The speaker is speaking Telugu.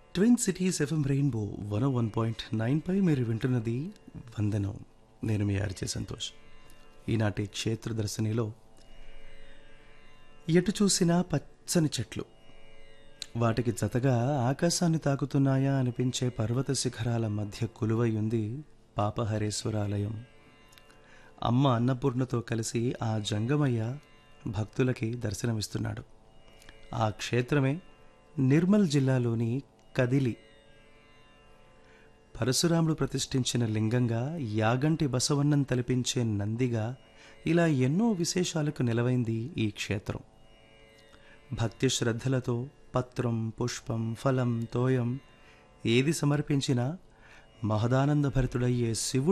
twin cities FM rainbow one one point nine పై మీరు వింటున్నది వందనం నేను మీ ఆర్జే సంతోష్ ఈనాటి క్షేత్ర దర్శనిలో ఎటు చూసినా పచ్చని చెట్లు వాటికి జతగా ఆకాశాన్ని తాకుతున్నాయా అనిపించే పర్వత శిఖరాల మధ్య కొలువై ఉంది పాపహరేశ్వరాలయం అమ్మ అన్నపూర్ణతో కలిసి ఆ జంగమయ్య భక్తులకి దర్శనమిస్తున్నాడు ఆ క్షేత్రమే నిర్మల్ జిల్లాలోని కదిలి పరశురాముడు ప్రతిష్ఠించిన లింగంగా యాగంటి బసవన్నం తలపించే నందిగా ఇలా ఎన్నో విశేషాలకు నిలవైంది ఈ క్షేత్రం భక్తి శ్రద్ధలతో పత్రం పుష్పం ఫలం తోయం ఏది సమర్పించినా మహదానందభరితుడయ్యే శివుడు